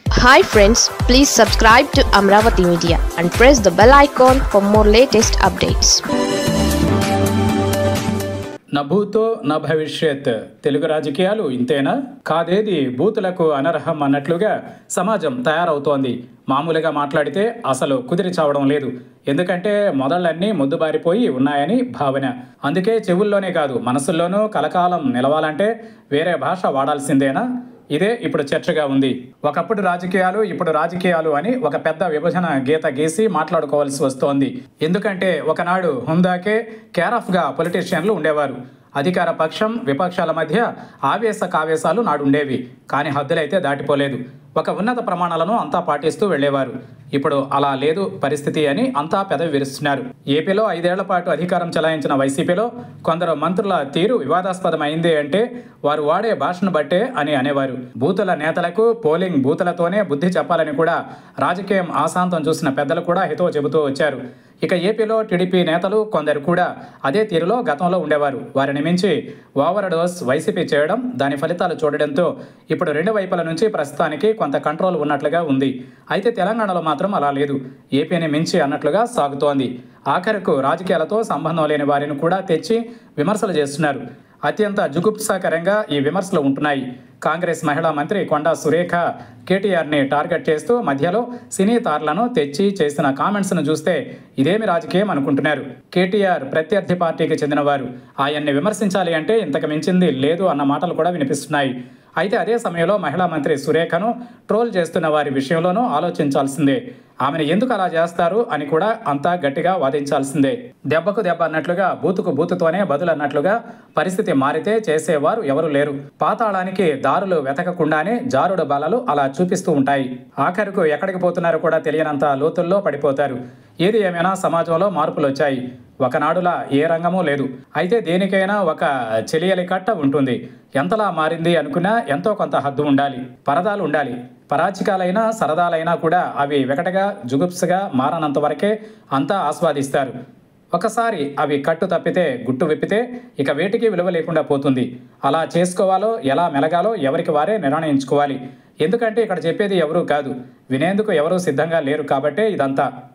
hi friends please subscribe to Amaravati media and press the bell icon for more latest updates నా భూతో నా భవిష్యత్ తెలుగు రాజకీయాలు ఇంతేనా కాదేది బూతులకు అనర్హం అన్నట్లుగా సమాజం తయారవుతోంది మామూలుగా మాట్లాడితే అసలు కుదిరి చావడం లేదు ఎందుకంటే మొదళ్ళన్నీ ముద్దుబారిపోయి ఉన్నాయని భావన అందుకే చెవుల్లోనే కాదు మనసుల్లోనూ కలకాలం నిలవాలంటే వేరే భాష వాడాల్సిందేనా ఇదే ఇప్పుడు చర్చగా ఉంది ఒకప్పుడు రాజకీయాలు ఇప్పుడు రాజకీయాలు అని ఒక పెద్ద విభజన గీత గీసి మాట్లాడుకోవాల్సి వస్తోంది ఎందుకంటే ఒకనాడు హుందాకే కేరాఫ్గా పొలిటీషియన్లు ఉండేవారు అధికార పక్షం విపక్షాల మధ్య ఆవేశ కావేశాలు నాడు ఉండేవి కానీ హద్దులైతే దాటిపోలేదు ఒక ఉన్నత ప్రమాణాలను అంతా పాటిస్తూ వెళ్ళేవారు ఇప్పుడు అలా లేదు పరిస్థితి అని అంతా పెదవి విరుస్తున్నారు ఏపీలో ఐదేళ్ల పాటు అధికారం చెలాయించిన వైసీపీలో కొందరు మంత్రుల తీరు వివాదాస్పదమైంది అంటే వారు వాడే భాషను బట్టే అని అనేవారు బూతుల నేతలకు పోలింగ్ బూతులతోనే బుద్ధి చెప్పాలని కూడా రాజకీయం ఆశాంతం చూసిన పెద్దలు కూడా హితవు చెబుతూ వచ్చారు ఇక ఏపీలో టీడీపీ నేతలు కొందరు కూడా అదే తీరులో గతంలో ఉండేవారు వారిని మించి ఓవర్ డోస్ వైసీపీ చేయడం దాని ఫలితాలు చూడడంతో ఇప్పుడు రెండు వైపుల నుంచి ప్రస్తుతానికి కొంత కంట్రోల్ ఉన్నట్లుగా ఉంది అయితే తెలంగాణలో మాత్రం అలా లేదు ఏపీని మించి అన్నట్లుగా సాగుతోంది ఆఖరకు రాజకీయాలతో సంబంధం లేని వారిని కూడా తెచ్చి విమర్శలు చేస్తున్నారు అత్యంత జుగుప్సాకరంగా ఈ విమర్శలు ఉంటున్నాయి కాంగ్రెస్ మహిళా మంత్రి కొండా సురేఖ కేటీఆర్ని టార్గెట్ చేస్తూ మధ్యలో సినీ తారలను తెచ్చి చేసిన కామెంట్స్ను చూస్తే ఇదేమి రాజకీయం అనుకుంటున్నారు కేటీఆర్ ప్రత్యర్థి పార్టీకి చెందినవారు ఆయన్ని విమర్శించాలి అంటే ఇంతకు మించింది లేదు అన్న మాటలు కూడా వినిపిస్తున్నాయి అయితే అదే సమయంలో మహిళా మంత్రి సురేఖను ట్రోల్ చేస్తున్న వారి విషయంలోనూ ఆలోచించాల్సిందే ఆమెను ఎందుకు అలా చేస్తారు అని కూడా అంతా గట్టిగా వాదించాల్సిందే దెబ్బకు దెబ్బ అన్నట్లుగా బూతుకు బూతుతోనే బదులు అన్నట్లుగా పరిస్థితి మారితే చేసేవారు ఎవరు లేరు పాతాళానికి దారులు వెతకకుండానే జారుడు బలలు అలా చూపిస్తూ ఉంటాయి ఆఖరుకు ఎక్కడికి పోతున్నారో కూడా తెలియనంత లోతుల్లో పడిపోతారు ఏది ఏమైనా సమాజంలో మార్పులు వచ్చాయి ఒకనాడులా ఏ రంగమూ లేదు అయితే దేనికైనా ఒక చెలియలి కట్ట ఉంటుంది ఎంతలా మారింది అనుకున్నా ఎంతో కొంత హద్దు ఉండాలి పరదాలు ఉండాలి పరాచికాలైనా సరదాలైనా కూడా అవి వెకటగా జుగుప్సగా మారనంత వరకే అంతా ఆస్వాదిస్తారు ఒకసారి అవి కట్టు తప్పితే గుట్టు విప్పితే ఇక వేటికి విలువ లేకుండా పోతుంది అలా చేసుకోవాలో ఎలా మెలగాలో ఎవరికి వారే నిర్ణయించుకోవాలి ఎందుకంటే ఇక్కడ చెప్పేది ఎవరూ కాదు వినేందుకు ఎవరూ సిద్ధంగా లేరు కాబట్టే ఇదంతా